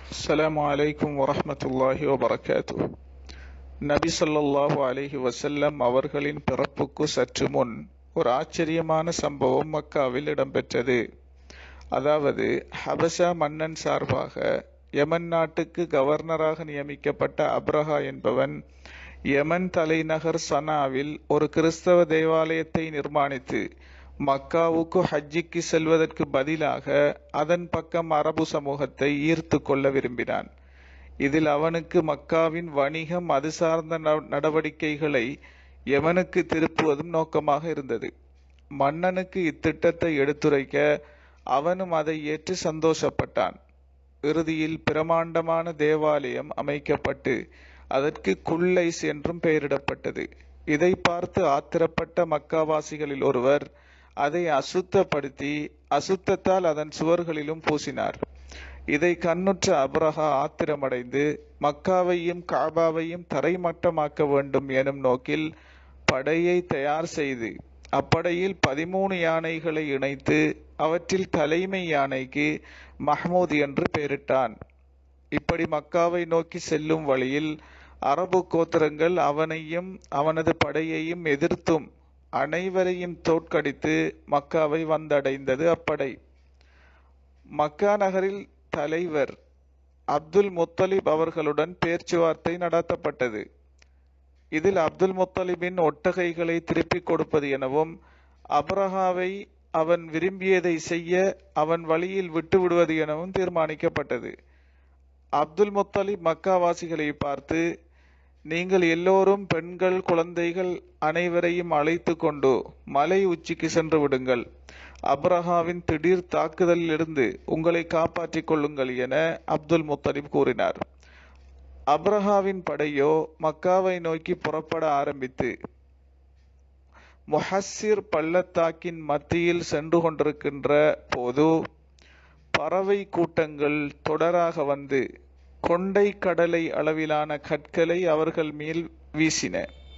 السلام عليكم ورحمة الله وبركاته நபி ஸல்லல்லாஹு அலைஹி வஸல்லம் அவர்களின் பிறப்புக்கு சற்று முன் ஒரு ஆச்சரியமான சம்பவம் மக்காவில் இடம்பெற்றது அதாவது ஹபஷா மன்னன் சார்பாக யமன் நாட்டுக்கு கவர்னராக நியமிக்கப்பட்ட அப்ரஹா என்பவன் யமன் தலைநகர் சனாவில் ஒரு கிறிஸ்தவ தேவாலயத்தை நிர்மாணித்து மக்காவுக்கு ஹஜ்ஜிக்கு செல்வதற்கு பதிலாக அதன் பக்கம் அரபு சமூகத்தை ஈர்த்து கொள்ள விரும்பினான் இதில் அவனுக்கு மக்காவின் வணிகம் அது சார்ந்த ந- நடவடிக்கைகளை யமனுக்கு திருப்புவதும் நோக்கமாக இருந்தது மன்னனுக்கு இத்திட்டத்தை எடுத்துரைக்க அவனும் அதை ஏற்று சந்தோஷப்பட்டான் இறுதியில் பிரமாண்டமான தேவாலயம் அமைக்கப்பட்டு அதற்கு குல்லைஸ் என்றும் பெயரிடப்பட்டது இதை பார்த்து ஆத்திரப்பட்ட மக்காவாசிகளில் ஒருவர் அதை அசுத்தப்படுத்தி அசுத்தத்தால் அதன் சுவர்களிலும் பூசினார் இதை கண்ணுற்ற அப்ரஹா ஆத்திரமடைந்து மக்காவையும் காபாவையும் தரைமட்டமாக்க வேண்டும் எனும் நோக்கில் படையை தயார் செய்து அப்படையில் பதிமூணு யானைகளை இணைத்து அவற்றில் தலைமை யானைக்கு மஹ்மூத் என்று பெயரிட்டான் இப்படி மக்காவை நோக்கி செல்லும் வழியில் அரபு கோத்திரங்கள் அவனையும் அவனது படையையும் எதிர்த்தும் அனைவரையும் தோற்கடித்து மக்காவை வந்தடைந்தது அப்படை மக்கா நகரில் தலைவர் அப்துல் முத்தலிப் அவர்களுடன் பேச்சுவார்த்தை நடத்தப்பட்டது இதில் அப்துல் முத்தலிபின் ஒட்டகைகளை திருப்பிக் கொடுப்பது எனவும் அப்ரஹாவை அவன் விரும்பியதை செய்ய அவன் வழியில் விட்டு விடுவது எனவும் தீர்மானிக்கப்பட்டது அப்துல் முத்தலிப் மக்காவாசிகளை பார்த்து நீங்கள் எல்லோரும் பெண்கள் குழந்தைகள் அனைவரையும் அழைத்து கொண்டு மலை உச்சிக்கு சென்று விடுங்கள் அப்ரஹாவின் திடீர் தாக்குதலிலிருந்து உங்களை காப்பாற்றிக் கொள்ளுங்கள் என அப்துல் முத்தலிப் கூறினார் அப்ரஹாவின் படையோ மக்காவை நோக்கி புறப்பட ஆரம்பித்து முஹஸ்ஸிர் பள்ளத்தாக்கின் மத்தியில் சென்று கொண்டிருக்கின்ற போது பறவை கூட்டங்கள் தொடராக வந்து கொண்டை கடலை அளவிலான கற்களை அவர்கள் மேல் வீசின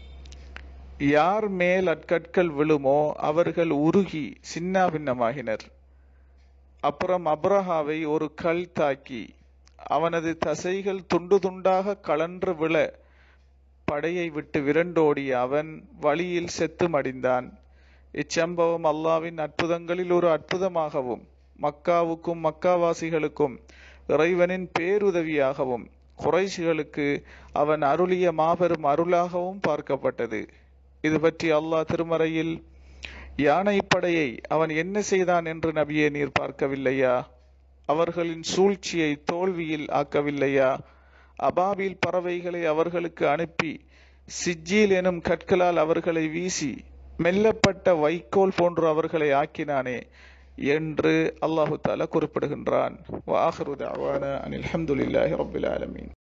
யார் மேல் அக்கற்கள் விழுமோ அவர்கள் உருகி சின்னாபின்னமாகினர் அப்புறம் அப்ரஹாவை ஒரு கல் தாக்கி அவனது தசைகள் துண்டு துண்டாக கலன்று விழ படையை விட்டு விரண்டோடிய அவன் வழியில் செத்து மடிந்தான் இச்சம்பவம் அல்லாவின் அற்புதங்களில் ஒரு அற்புதமாகவும் மக்காவுக்கும் மக்காவாசிகளுக்கும் இறைவனின் பேருதவியாகவும் குறைஷிகளுக்கு அவன் அருளிய மாபெரும் அருளாகவும் பார்க்கப்பட்டது இது பற்றி அல்லாஹ் திருமறையில் யானைப்படையை அவன் என்ன செய்தான் என்று நபியே நீர் பார்க்கவில்லையா அவர்களின் சூழ்ச்சியை தோல்வியில் ஆக்கவில்லையா அபாபில் பறவைகளை அவர்களுக்கு அனுப்பி சிஜ்ஜீல் எனும் கற்களால் அவர்களை வீசி மெல்லப்பட்ட வைக்கோல் போன்று அவர்களை ஆக்கினானே என்று அல்லாஹு தாலா குறிப்பிடுகின்றான் வாஹரு தஅவானா அனில் ஹம்துலில்லாஹி ரப்பில் ஆலமீன்